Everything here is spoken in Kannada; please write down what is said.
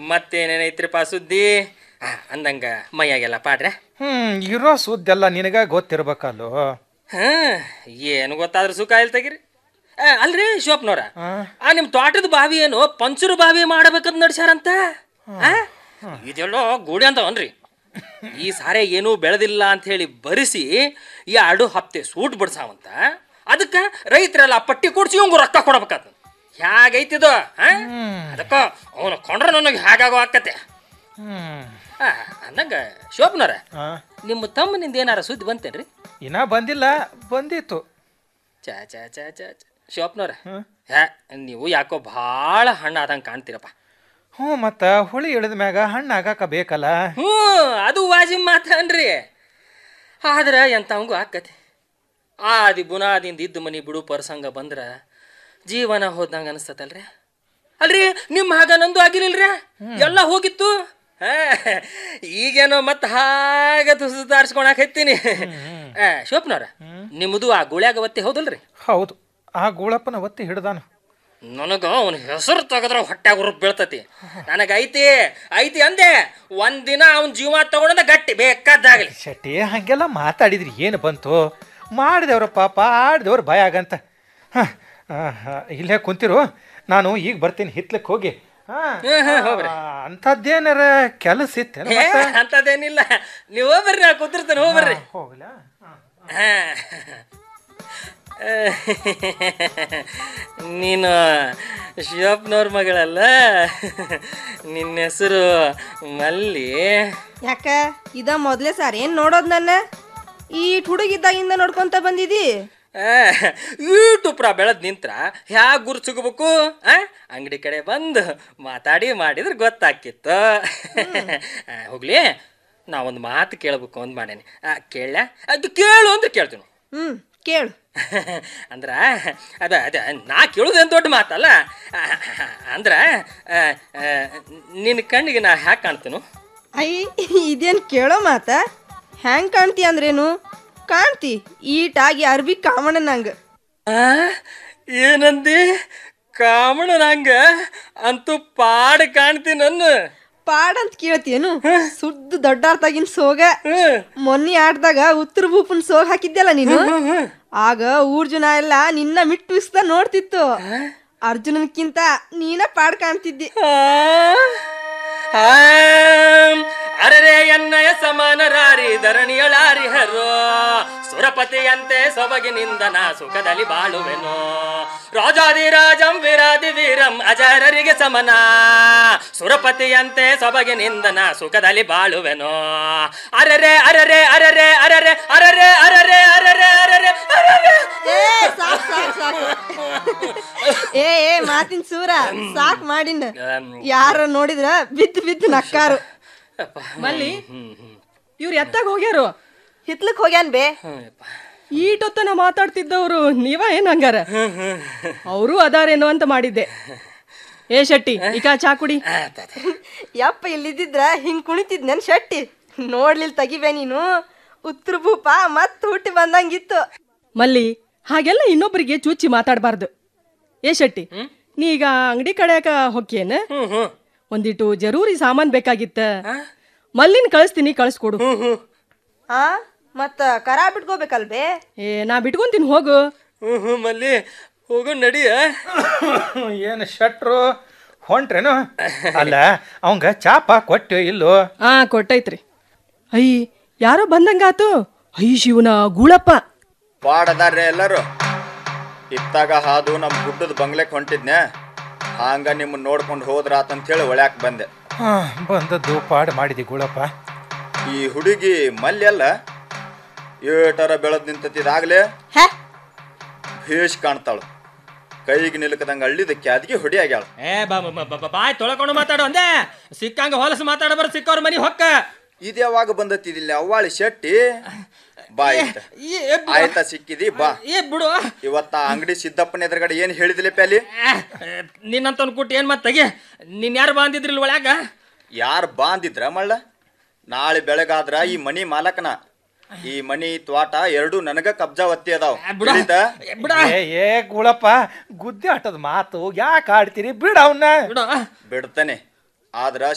ಮತ್ತೇನೇನೈತ್ರಿಪ್ಪ ಸುದ್ದಿ ಆ, ಅಂದಂಗ ಮೈಯಾಗೆಲ್ಲ ಪಾಡ್ರೆ ಹ್ಮ್ ಇರೋ ಸುದ್ದೆಲ್ಲ ನಿನಗ ಗೊತ್ತಿರ್ಬೇಕಲ್ಲೋ ಹಾ ಏನು ಗೊತ್ತಾದ್ರೂ ಸುಖ ಇಲ್ಲ ತೆಗಿರಿ ಆ, ಅಲ್ರಿ ಶಿವಪ್ನವ್ರ ಆ? ಆ ನಿಮ್ ತೋಟದ ಬಾವಿ ಏನು ಪಂಚರು ಬಾವಿ ಮಾಡ್ಬೇಕಂತ ನಡ್ಸ್ಯಾರಂತ ಆ? ಇದೆಲ್ಲೋ ಗೂಡಿ ಅಂತವನ್ರಿ ಈ ಸಾರೆ ಏನೂ ಬೆಳೆದಿಲ್ಲ ಅಂತ ಹೇಳಿ ಬರಿಸಿ ಈ ಅಡು ಹಪ್ತೆ ಸೂಟ್ ಬಿಡ್ಸಾವಂತ ಅದಕ್ಕ ರೈತರೆಲ್ಲ ಪಟ್ಟಿ ಕೊಡ್ಸಿ ಇವಂಗು ರೊಕ್ಕ ಕೊಡ್ಬೇಕಾತ ಹ್ಯಾಗೈತಿದು ಅದಕ್ಕ ಅವನು ಕೊಂಡ್ರ ನನಗೆ ಹೇಗಾಗೋ ಆಕತೆ ಹ್ಮ್ ಆ, ಅಂದಂಗ ಶಿವಪ್ನವ್ರ ಆ, ನಿಮ್ಮ ತಮ್ಮನಿಂದ ಏನಾರ ಸುದ್ದಿ ಬಂತೇನ್ರಿ ಇನ್ನ ಬಂದಿಲ್ಲ ಬಂದಿತ್ತು ಚಾ ಚಾ ಚಾ ಚಾ ಚಾ ಶಿವಪ್ನವ್ರ ಹ್ಮ್. ಹ್ಯಾ ನೀವು ಯಾಕೋ ಭಾಳ ಹಣ್ಣು ಆದಂಗೆ ಕಾಣ್ತೀರಪ್ಪ ಹ್ಞೂ ಮತ್ತ ಹುಳಿ ಇಳಿದ ಮ್ಯಾಗ ಹಣ್ಣು ಆಗಾಕ ಬೇಕಲ್ಲ ಹ್ಞೂ ಅದು ವಾಜಿಬ್ ಮಾತನ್ರಿ ಆದ್ರೆ ಎಂಥವಂಗೂ ಆಕತಿ ಆದಿ ಬುನಾದಿಂದ ಇದ್ದ ಮನಿ ಬಿಡು ಪರ್ಸಂಗ ಬಂದ್ರ ಜೀವನ ಹೋದಂಗ ಅನಿಸ್ತತಲ್ರಿ ಅಲ್ರಿ ನಿಮ್ಮ ಹಾಗ ನಂದು ಆಗಿರ್ಲಿಲ್ರಿ ಎಲ್ಲ ಹೋಗಿತ್ತು ಹಾ, ಈಗೇನೋ ಮತ್ತೆ ಹಾಗ ಸುಧಾರಿಸ್ಕೊಳಕತ್ತೀನಿ ಶಿವಪ್ನವ್ರ ನಿಮ್ಮದು ಆ ಗುಳ್ಯಾಗ ಒತ್ತಿ ಹೌದಲ್ರಿ ಹೌದು ಆ ಗೂಳಪ್ಪನ ಒತ್ತಿ ಹಿಡ್ದಾನು ನನಗ ಅವನ ಹೆಸರು ತೆಗೆದ್ರ ಹೊಟ್ಯಾಗ ಉರುಪ್ ಬೀಳ್ತತಿ ನನಗ ಐತಿ ಐತಿ ಅಂದೆ ಒಂದಿನ ಅವನ ಜೀವ ತಗೊಂಡ ಗಟ್ಟಿ ಬೇಕಾದಾಗಲಿ ಶೆಟ್ಟಿ ಹಾಗೆಲ್ಲ ಮಾತಾಡಿದ್ರಿ ಏನು ಬಂತು ಮಾಡಿದೆವ್ರ ಪಾಪ ಆಡ್ದವ್ರ ಭಯ ಆಗಂತ ಹಾಂ ಇಲ್ಲೇ ಕುಂತಿರು ನಾನು ಈಗ ಬರ್ತೀನಿ ಹಿತ್ಲಕ್ಕೆ ಹೋಗಿ ಅಂಥದ್ದೇನಾರ ಕೆಲಸ ಇತ್ತೇನು ಏ, ಅಂತದೇನಿಲ್ಲ ನೀವು ಹೋಗ್ಬರ್ರಿ ನಾ ಕೂತಿರ್ತೇನೆ ಹೋಗ್ಬರ್ರಿ ಹೋಗ್ಲಾ ಹಾ. ನೀನು ಶಿವಪ್ಪನವ್ರ ಮಗಳಲ್ಲ ನಿನ್ನ ಹೆಸರು ಮಲ್ಲಿ ಯಾಕ ಇದ ಮೊದ್ಲೇ ಸಾರ್ ಏನ್ ನೋಡೋದ್ ನನ್ನ ಈ ಹುಡುಗಿದ್ದಾಗಿಂದ ನೋಡ್ಕೊಂತ ಬಂದಿದಿ ಯೂಟ್ಯೂಬ್ರ ಬೆಳೆದ್ ನಿಂತ್ರ ಹ್ಯಾಗ ಗುರು ಸಿಗಬೇಕು ಅಂಗಡಿ ಕಡೆ ಬಂದು ಮಾತಾಡಿ ಮಾಡಿದ್ರೆ ಗೊತ್ತಾಕಿತ್ತು ಆ, ಹೋಗ್ಲಿ ನಾ ಒಂದು ಮಾತು ಕೇಳ್ಬೇಕು ಅಂತ ಮಾಡೇನಿ ಕೇಳ ಅದು ಕೇಳು ಅಂತ ಕೇಳ್ತೀನಿ ಹ್ಮ್ ಕೇಳು ಅಂದ್ರ ಅದ ಅದ ನಾ ಕೇಳೋದೇನು ದೊಡ್ಡ ಮಾತಲ್ಲ ಆ, ಅಂದ್ರ ಆ, ಆ, ನಿನ್ನ ಕಣ್ಣಿಗೆ ನಾ ಹ್ಯಾಕೆ ಕಾಣ್ತೀನು ಐ ಇದೇನ್ ಕೇಳೋ ಮಾತ ಹೆಂಗ್ ಕಾಣ್ತಿ ಅಂದ್ರೇನು ಕಾಣ್ತಿ ಈಟಾಗಿ ಅರ್ಬಿ ಕಾಮಣ್ಣ ನಂಗ ಆ, ಏನಂದಿ ಕಾಮಣ ನಂಗ ಅಂತೂ ಪಾಡ್ ಕಾಣ್ತೀನಿ ನನ್ನ ಪಾಡ್ ಅಂತ ಕೇಳ್ತಿಯೇನು ಸುದ್ದು ದೊಡ್ಡಾರ್ತಾಗಿನ್ ಸೋಗ ಮೊನ್ನೆ ಆಟದಾಗ ಉತ್ತರ ಭೂಪನ್ ಸೋಗ್ ಹಾಕಿದ್ಯಲ್ಲ ನೀನು ಆಗ ಊರ್ ಜನ ಎಲ್ಲ ನಿನ್ನ ಮಿಟ್ಟು ವಿಸ್ದ ನೋಡ್ತಿತ್ತು ಅರ್ಜುನನ್ಕಿಂತ ನೀನ ಪಾಡ್ ಕಾಣ್ತಿದ್ದಿ ಅರರೆ ಎನ್ನಯ ಸಮಾನರಾರಿ ಧರಣಿಯಳಾರಿ ಹರೋ ಸುರಪತಿಯಂತೆ ಸೊಬಗಿನಿಂದ ನಾ ಸುಖದಲ್ಲಿ ಬಾಳುವೆನು ರಾಜಾದಿರಾಜಂ ವಿರಾದಿ ವೀರಂ ಅಜರರಿಗೆ ಸಮನ ಸುರಪತಿಯಂತೆ ಸೊಬಗಿನಿಂದ ನಾ ಸುಖದಲ್ಲಿ ಬಾಳುವೆನು ಅರರೆ ಅರರೆ ಅರರೆ ಅರರೆ ಅರರೆ ಅರರೆ ಅರರೆ ಅರರೆ ಅರರೆ ಏ ಸಾಕ್ ಸಾಕ್ ಸಾಕ್ ಏ ಏ ಮಾತಿನ ಸೂರ ಸಾಕ್ ಮಾಡಿನ ಯಾರ ನೋಡಿದ್ರ ಬಿದ್ದು ಬಿದ್ದು ನಕ್ಕಾರು ಮಲ್ಲಿ ಇವ್ರು ಎತ್ತಾಗ ಹೋಗ್ಯಾರು ಹಿತ್ಲಕ್ ಹೋಗ್ಯಾನ್ ಬೇ ಈಟೊತ್ತನ ಮಾತಾಡ್ತಿದ್ದವ್ರು ನೀವ ಏನ್ ಹಂಗಾರ ಅವರು ಅದಾರೇನೋ ಅಂತ ಮಾಡಿದ್ದೆ ಏ ಶೆಟ್ಟಿ ಈಗ ಚಾ ಕುಡಿ ಯಪ್ಪ ಇಲ್ಲಿದ್ದಿದ್ರ ಹಿಂಗ್ ಕುಣಿತಿದ್ ನನ್ ಶೆಟ್ಟಿ ನೋಡ್ಲಿಲ್ ತೆಗಿಬೇ ನೀನು ಉತ್ತರ ಭೂಪ ಮತ್ ಹುಟ್ಟಿ ಬಂದಂಗಿತ್ತು ಮಲ್ಲಿ ಹಾಗೆಲ್ಲ ಇನ್ನೊಬ್ಬರಿಗೆ ಚೂಚಿ ಮಾತಾಡಬಾರ್ದು ಏ ಶೆಟ್ಟಿ ನೀ ಈಗ ಅಂಗಡಿ ಕಡೆಯಾಕ ಹೊಕ್ಕೇನ ಒಂದಿಟ್ಟು ಜರೂರಿ ಸಾಮಾನ್ ಬೇಕಾಗಿತ್ತ ಮಲ್ಲಿನ ಕಳಿಸ್ತೀನಿ ಕಳಿಸ್ಕೊಡು ಆ ಮತ್ತ ಕರ ಬಿಟ್ಕೋಬೇಕಲ್ ಬೇ ಏ ನಾ ಬಿಟ್ಕೊಂತೀನಿ ಹೋಗು ಹ್ಞೂ ಹ್ಞೂ ಮಲ್ಲಿ ಹೋಗೋ ನಡಿಯ ಏನು ಶಟ್ರು ಹೊಂಟ್ರೇನು ಅಲ್ಲ ಅವಂಗ ಚಾಪ ಕೊಟ್ಟು ಇಲ್ಲೋ ಆ ಕೊಟ್ಟೈತ್ರಿ ಐ ಯಾರೋ ಬಂದಂಗಾತು ಐ ಶಿವನ ಗೂಳಪ್ಪ ಪಾಡದಾರ್ರೆ ಎಲ್ಲರೂ ಇತ್ತಾಗ ಹಾದು ನಮ್ಮ ಗುಡ್ಡದ ಬಂಗ್ಲೆಕ್ ಹೊಂಟಿದ್ನೆ ಹಾಂಗ ನಿಮ್ಮನ್ನ ನೋಡ್ಕೊಂಡು ಹೋದ್ರಾತಂತೇಳಿ ಒಳ್ಯಾಕ ಬಂದೆ ಹಾ ಬಂದದ್ದು ಪಾಡು ಮಾಡಿದಿ ಗುಳಪ್ಪ ಈ ಹುಡುಗಿ ಮಲ್ಲೆಲ್ಲ ಏಟರ ಬೆಳೆದ್ ನಿಂತತಿದಾಗ್ಲೇ ಹೇ ಭೇಷ್ ಕಾಣ್ತಾಳು ಕೈಗೆ ನಿಲ್ಕದಂಗ ಅಳ್ಳಿದ ಕ್ಯಾದ್ಗಿ ಹೊಡಿ ಆಗ್ಯಾಳ ಏ ಬಾ ಬಾ- ಬಾ- ಬಾ- ಬಾಯ್ ತೊಳ್ಕೊಂಡು ಮಾತಾಡು ಅಂದೆ ಸಿಕ್ಕಂಗ ಹೊಲಸು ಮಾತಾಡಬಾರ ಸಿಕ್ಕವ್ರ ಮನಿ ಹೊಕ್ಕ ಇದು ಯಾವಾಗ ಬಂದತ್ತಿದಿಲ್ಲ ಅವ್ವಾಳಿ ಶೆಟ್ಟಿ ಬಾ ಆಯ್ತ ಆಯ್ತಾ ಸಿಕ್ಕಿದಿ ಬಾ ಏ ಬಿಡು ಇವತ್ತ ಆ ಅಂಗಡಿ ಸಿದ್ದಪ್ಪನ ಎದುರುಗಡೆ ಏನ್ ಹೇಳಿದಿಲ್ಲಪ್ಪ ಅಲ್ಲಿ ನಿನ್ನಂತವ್ನ ಕೊಟ್ಟು ಏನ್ ಮತ್ತೆ ತೆಗಿ ನಿನ್ ಯಾರು ಬಂದಿದ್ರಿಲ್ ಒಳಗ ಯಾರು ಬಾಂದಿದ್ರ ಮಳ್ಳ ನಾಳೆ ಬೆಳಗಾದ್ರ ಈ ಮನಿ ಮಾಲಕನ ಈ ಮನಿ ತ್ವಾಟ ಎರಡು ನನಗ ಕಬ್ಜಾ ಒತ್ತಿ ಅದಾವ ಬಿಡ ತಿಳಿತಾ? ಏ, ಬಿಡ ಏ ಏ ಗುಳಪ್ಪ ಗುದ್ದಿ ಆಟದ ಮಾತು ಯಾಕೆ ಆಡ್ತೀರಿ ಬಿಡ ಅವನ್ನ ಬಿಡ ಬಿಡ್ತಾನೆ ಆದ್ರ